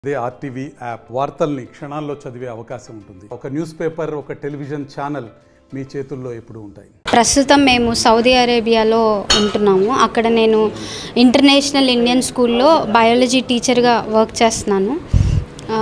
అదే RTV app వార్తల్ని క్షణాల్లో చదివే అవకాశం ఉంటుంది ఒక న్యూస్ పేపర్ ఒక టెలివిజన్ ఛానల్ మీ చేతుల్లో ఎప్పుడూ ఉంటాయి ప్రస్తుతం మేము సౌదీ అరేబియాలో ఉంటున్నాము అక్కడ నేను ఇంటర్నేషనల్ ఇండియన్ స్కూల్లో బయాలజీ టీచర్గా వర్క్ చేస్తున్నాను ఆ,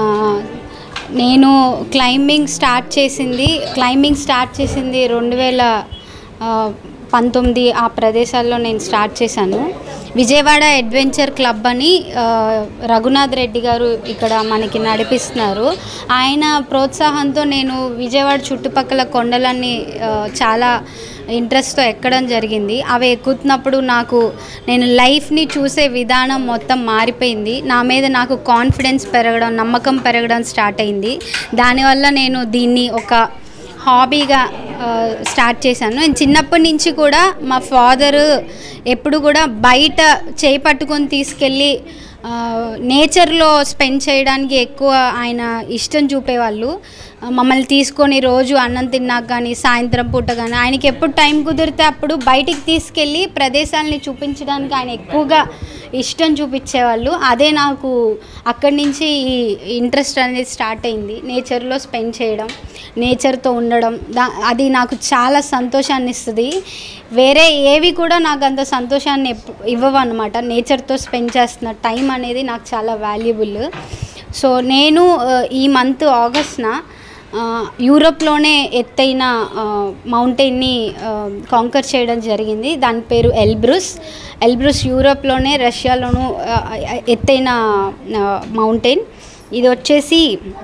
నేను క్లైంబింగ్ స్టార్ట్ చేసింది క్లైంబింగ్ స్టార్ట్ చేసింది రెండు వేల ఆ, పంతొమ్మిది ఆ ప్రదేశాల్లో నేను స్టార్ట్ చేశాను విజయవాడ అడ్వెంచర్ క్లబ్ అని ఆ, రఘునాథ్ రెడ్డి గారు ఇక్కడ మనకి నడిపిస్తున్నారు ఆయన ప్రోత్సాహంతో నేను విజయవాడ చుట్టుపక్కల కొండలన్నీ ఆ, చాలా ఇంట్రెస్ట్తో ఎక్కడం జరిగింది అవి ఎక్కుతున్నప్పుడు నాకు నేను లైఫ్ని చూసే విధానం మొత్తం మారిపోయింది నా మీద నాకు కాన్ఫిడెన్స్ పెరగడం నమ్మకం పెరగడం స్టార్ట్ అయింది దానివల్ల నేను దీన్ని ఒక హాబీగా ఆ, స్టార్ట్ చేశాను నేను చిన్నప్పటి నుంచి కూడా మా ఫాదరు ఎప్పుడు కూడా బయట చేయి పట్టుకొని తీసుకెళ్ళి ఆ, నేచర్లో స్పెండ్ చేయడానికి ఎక్కువ ఆయన ఇష్టం చూపేవాళ్ళు ఆ, మమ్మల్ని తీసుకొని రోజు అన్నం తిన్నాక కానీ సాయంత్రం పూట కానీ ఆయనకి ఎప్పుడు టైం కుదిరితే అప్పుడు బయటికి తీసుకెళ్ళి ప్రదేశాలని చూపించడానికి ఆయన ఎక్కువగా ఇష్టం చూపించేవాళ్ళు అదే నాకు అక్కడి నుంచి ఈ ఇంట్రెస్ట్ అనేది స్టార్ట్ అయింది నేచర్లో స్పెండ్ చేయడం నేచర్తో ఉండడం దా అది నాకు చాలా సంతోషాన్ని ఇస్తుంది వేరే ఏవి కూడా నాకు అంత సంతోషాన్ని ఎప్పు- ఇవ్వవు అనమాట నేచర్తో స్పెండ్ చేస్తున్న టైం అనేది నాకు చాలా వాల్యుబుల్ సో నేను ఆ, ఈ మంత్ ఆగస్ట్న ఆ, యూరోప్లోనే ఎత్తైన ఆ, మౌంటైన్ని ఆ, కాంకర్ చేయడం జరిగింది దాని పేరు ఎల్బ్రూస్ ఎల్బ్రూస్ యూరోప్లోనే రష్యాలోను ఆ, ఎత్తైన ఆ, మౌంటైన్ ఇది వచ్చేసి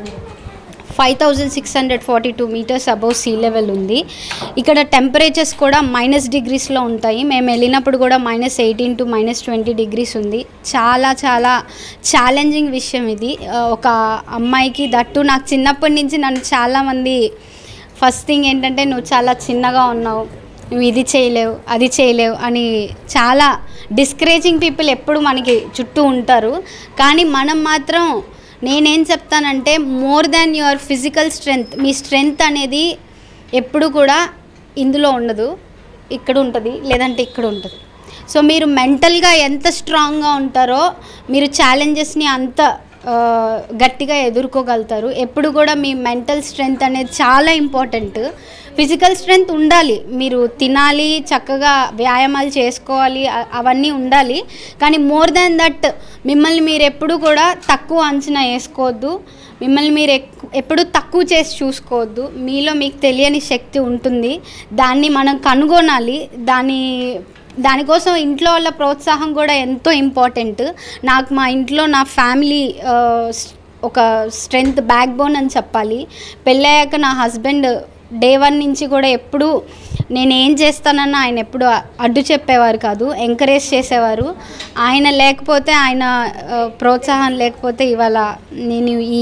five thousand six hundred forty two metres above sea level ఉంది ఇక్కడ టెంపరేచర్స్ కూడా మైనస్ డిగ్రీస్లో ఉంటాయి మేము వెళ్ళినప్పుడు కూడా minus eighteen to minus twenty degrees ఉంది చాలా చాలా ఛాలెంజింగ్ విషయం ఇది ఆ, ఒక అమ్మాయికి దట్టు నాకు చిన్నప్పటి నుంచి నన్ను చాలామంది ఫస్ట్ థింగ్ ఏంటంటే నువ్వు చాలా చిన్నగా ఉన్నావు నువ్వు ఇది చేయలేవు అది చేయలేవు అని చాలా డిస్కరేజింగ్ పీపుల్ ఎప్పుడు మనకి చుట్టూ ఉంటారు కానీ మనం మాత్రం నేనేం చెప్తానంటే more than your physical strength మీ స్ట్రెంగ్త్ అనేది ఎప్పుడు కూడా ఇందులో ఉండదు ఇక్కడ ఉంటుంది లేదంటే ఇక్కడ ఉంటుంది సో మీరు మెంటల్గా ఎంత స్ట్రాంగ్గా ఉంటారో మీరు ఛాలెంజెస్ని అంత ఆ, గట్టిగా ఎదుర్కోగలుగుతారు ఎప్పుడు కూడా మీ మెంటల్ స్ట్రెంగ్త్ అనేది చాలా ఇంపార్టెంట్ ఫిజికల్ స్ట్రెంగ్త్ ఉండాలి మీరు తినాలి చక్కగా వ్యాయామాలు చేసుకోవాలి అ- అవన్నీ ఉండాలి కానీ మోర్ దాన్ దట్ మిమ్మల్ని మీరు ఎప్పుడు కూడా తక్కువ అంచనా వేసుకోవద్దు మిమ్మల్ని మీరు ఎక్- ఎప్పుడు తక్కువ చేసి చూసుకోవద్దు మీలో మీకు తెలియని శక్తి ఉంటుంది దాన్ని మనం కనుగొనాలి దాన్ని దానికోసం ఇంట్లో వాళ్ళ ప్రోత్సాహం కూడా ఎంతో ఇంపార్టెంట్ నాకు మా ఇంట్లో నా ఫ్యామిలీ ఆ, స్- ఒక స్ట్రెంగ్త్ బ్యాక్ బోన్ అని చెప్పాలి పెళ్ళయ్యాక నా హస్బెండ్ డే వన్ నుంచి కూడా ఎప్పుడు నేను ఏం చేస్తానన్న ఆయన ఎప్పుడు అడ్డు చెప్పేవారు కాదు ఎంకరేజ్ చేసేవారు ఆయన లేకపోతే ఆయన ఆ, ప్రోత్సాహం లేకపోతే ఇవాళ నేను ఈ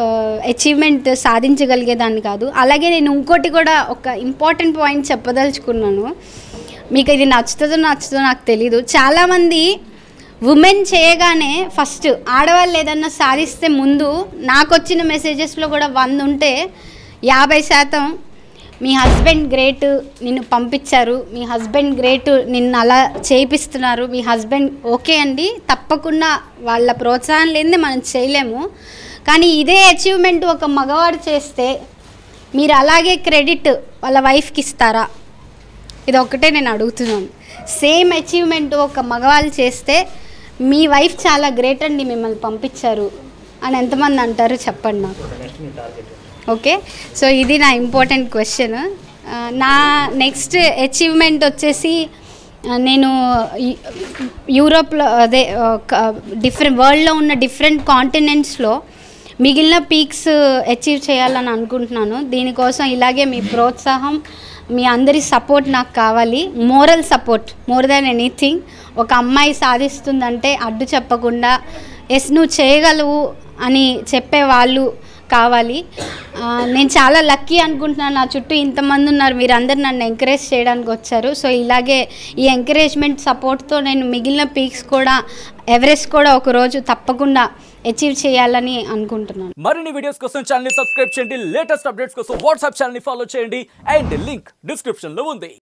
అచీవ్మెంట్ సాధించగలిగేదాన్ని కాదు అలాగే నేను ఇంకోటి కూడా ఒక ఇంపార్టెంట్ పాయింట్ చెప్పదలుచుకున్నాను మీకు ఇది నచ్చుతుందో నచ్చుతుందో నాకు తెలీదు చాలామంది ఉమెన్ చేయగానే ఫస్ట్ ఆడవాళ్ళు ఏదన్నా సాధిస్తే ముందు నాకు వచ్చిన మెసేజెస్లో కూడా వంద ఉంటే యాభై శాతం మీ హస్బెండ్ గ్రేట్ నిన్ను పంపించారు మీ హస్బెండ్ గ్రేట్ నిన్ను అలా చేయిస్తున్నారు మీ హస్బెండ్ ఓకే అండి తప్పకుండా వాళ్ళ ప్రోత్సాహం లేనిదే మనం చేయలేము కానీ ఇదే అచీవ్మెంట్ ఒక మగవాడు చేస్తే మీరు అలాగే క్రెడిట్ వాళ్ళ వైఫ్కి ఇస్తారా ఇది ఒక్కటే నేను అడుగుతున్నాను సేమ్ అచీవ్మెంట్ ఒక మగవాళ్ళు చేస్తే మీ వైఫ్ చాలా గ్రేట్ అండి మిమ్మల్ని పంపించారు అని ఎంతమంది అంటారు చెప్పండి నాకు ఓకే సో ఇది నా ఇంపార్టెంట్ క్వశ్చన్ నా నెక్స్ట్ అచీవ్మెంట్ వచ్చేసి ఆ, నేను యు- యూరోప్లో అదే డిఫరెంట్ వరల్డ్లో ఉన్న డిఫరెంట్ కాంటినెంట్స్లో మిగిలిన పీక్స్ అచీవ్ చేయాలని అనుకుంటున్నాను దీనికోసం ఇలాగే మీ ప్రోత్సాహం మీ అందరి సపోర్ట్ నాకు కావాలి moral support more than anything ఒక అమ్మాయి సాధిస్తుందంటే అడ్డు చెప్పకుండా ఎస్ నువ్వు చేయగలవు అని చెప్పే వాళ్ళు కావాలి ఆ, నేను చాలా లక్కీ అనుకుంటున్నాను నా చుట్టూ ఇంతమంది ఉన్నారు మీరు అందరు నన్ను ఎంకరేజ్ చేయడానికి వచ్చారు సో ఇలాగే ఈ ఎంకరేజ్మెంట్ సపోర్ట్తో నేను మిగిలిన పీక్స్ కూడా ఎవరెస్ట్ కూడా ఒకరోజు తప్పకుండా అచీవ్ చేయాలని అనుకుంటున్నాను మరిన్ని వీడియోస్ కోసం ఛానల్ ని సబ్స్క్రైబ్ చేయండి లేటెస్ట్ అప్డేట్స్ కోసం వాట్సాప్ ఛానల్ ని ఫాలో చేయండి అండ్ లింక్ డిస్క్రిప్షన్ లో ఉంది